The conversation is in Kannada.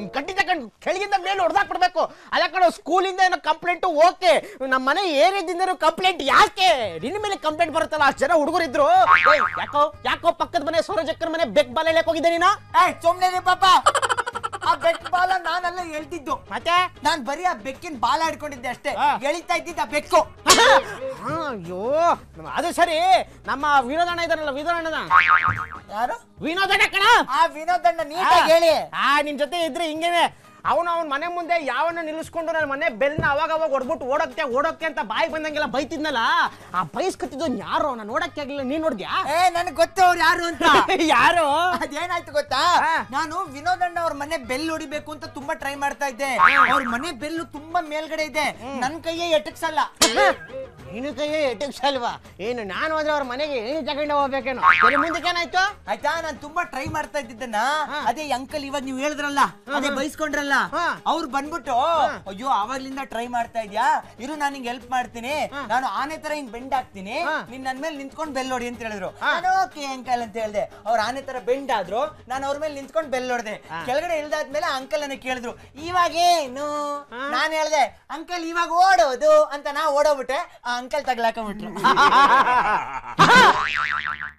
ಗಡ್ಡಿ ತಗೊಂಡು ಕೆಳಗಿಂದ ಮೇಲೆ ಹೊಡೆದಾಕ್ಬಿಡ್ಬೇಕು ಅದ ಕಡೆ ಸ್ಕೂಲಿಂದ ಏನೋ ಕಂಪ್ಲೇಂಟ್ ಓಕೆ ನಮ್ಮ ಮನೆ ಏರಿಯಾದಿಂದ ಕಂಪ್ಲೇಂಟ್ ಯಾಕೆ ನಿನ್ನ ಮೇಲೆ ಕಂಪ್ಲೇಂಟ್ ಬರುತ್ತಲ್ಲ ಅಷ್ಟು ಜನ ಹುಡುಗರಿದ್ರು ಏಯ್, ಯಾಕೋ ಯಾಕೋ ಪಕ್ಕದ ಮನೆ ಸೂರಜಕ್ಕನ ಮನೆ ಬೆಕ್ ಬಾಲ ಹೇಳಕ್ ಹೋಗಿದ್ದೆ ನೀನು ಏ ಸುಮ್ನೆ ಪಾಪ ಆ ಬೆಕ್ ಬಾಲ ನಾನಲ್ಲ ಹೇಳ್ತಿದ್ದು ಮತ್ತೆ ನಾನ್ ಬರೀ ಆ ಬೆಕ್ಕಿನ ಬಾಲ ಹಿಡ್ಕೊಂಡಿದ್ದೆ ಅಷ್ಟೇ ಹಾ. ಎಳಿತಾ ಇದ್ದಿದ್ದ ಆ ಬೆಕ್ಕು ಹಾ, ಅಯ್ಯೋ ಅದು ಸರಿ ನಮ್ಮ ವಿನೋದಣ್ಣ ಇದಾರಲ್ಲ ವಿನೋದಣ್ಣನ ಯಾರು ವಿನೋದಣ್ಣ ಕಣ ಆ ವಿನೋದಣ್ಣ ನೀಟಾಗಿ ಹೇಳಿ ಆ ನಿನ್ ಜೊತೆ ಇದ್ರೆ ಹಿಂಗೇನೆ ಅವನು ಅವನ ಮನೆ ಮುಂದೆ ಯಾವನ್ನ ನಿಲ್ಲಿಸ್ಕೊಂಡು ನನ್ನ ಮನೆ ಬೆಲ್ನ ಅವಾಗ ಅವಾಗ ಹೊಡ್ಬಿಟ್ಟು ಓಡೋಕ್ಕೆ ಓಡೋಕ್ಕೆ ಅಂತ ಬಾಯಿಗೆ ಬಂದಂಗೆಲ್ಲ ಬೈತಿದ್ನಲ್ಲ ಆ ಬೈಸ್ಕತ್ತಿದ್ದು ಯಾರು ನಾನು ನೋಡಕ್ಕೆ ಆಗ್ಲಿಲ್ಲ ನೀನ್ ನೋಡ್ದ್ಯಾ ಏ ನನಗೆ ಗೊತ್ತು ಅವ್ರು ಯಾರು ಅಂತ ಯಾರು ಅದೇನಾಯ್ತು ಗೊತ್ತಾ ಹಾ. ನಾನು ವಿನೋದಣ್ಣ ಅವ್ರ ಮನೆ ಬೆಲ್ ಹೊಡಿಬೇಕು ಅಂತ ತುಂಬಾ ಟ್ರೈ ಮಾಡ್ತಾ ಇದ್ದೆ ಅವ್ರ ಮನೆ ಬೆಲ್ಲು ತುಂಬಾ ಮೇಲ್ಗಡೆ ಇದೆ ನನ್ ಕೈಯೇ ಎಟಕ್ಸಲ್ಲ ನಿನ್ನ ಕೈಯೇ ಎಟಕ್ಸಲ್ವಾ ಏನು ನಾನು ಹೋದ್ರೆ ಅವ್ರ ಮನೆಗೆ ಏನು ತಗೊಂಡು ಹೋಗ್ಬೇಕೇನೋ ಸರಿ ಮುಂದಕ್ಕೆ ಏನಾಯ್ತು ಆಯ್ತಾ ನಾನ್ ತುಂಬಾ ಟ್ರೈ ಮಾಡ್ತಾ ಇದ್ದಿದ್ದನ್ನ ಹಾ. ಅದೇ ಅಂಕಲ್ ಇವಾಗ ನೀವು ಹೇಳಿದ್ರಲ್ಲ ಅದೇ ಬೈಸ್ಕೊಂಡ್ರಲ್ಲ ಹಾ. ಅವ್ರು ಬಂದ್ಬಿಟ್ಟು ಅಯ್ಯೋ ಆವಾಗ್ಲಿಂದ ಟ್ರೈ ಮಾಡ್ತಾ ಇದ್ಯಾ ಇರು ನಾನು ನಿಂಗೆ ಹೆಲ್ಪ್ ಮಾಡ್ತೀನಿ ನಾನು ಆನೆ ತರ ಹಿಂಗ್ ಬೆಂಡ್ ಹಾಕ್ತೀನಿ ಹಾ. ನೀನ್ ನನ್ ಮೇಲೆ ನಿಂತ್ಕೊಂಡು ಬೆಲ್ ಹೊಡಿ ಅಂತ ಹೇಳಿದ್ರು ಹಾ. ನಾನು ಓಕೆ ಅಂಕಲ್ ಅಂತ ಹೇಳ್ದೆ ಅವ್ರ ಆನೆ ತರ ಬೆಂಡ್ ಆದ್ರು ನಾನು ಅವ್ರ ಮೇಲೆ ನಿಂತ್ಕೊಂಡು ಬೆಲ್ ಹೊಡೆದೆ ಕೆಳಗಡೆ ಇಳ್ದಾದ್ಮೇಲೆ ಅಂಕಲ್ ನನಗೆ ಕೇಳಿದ್ರು ಇವಾಗೇನು ನಾನ್ ಹೇಳ್ದೆ ಅಂಕಲ್ ಇವಾಗ ಓಡೋದು ಅಂತ ನಾ ಓಡೋಗ್ಬಿಟ್ಟೆ ಆ ಅಂಕಲ್ ತಗ್ಲಾಕೊಂಡ್ಬಿಟ್ರು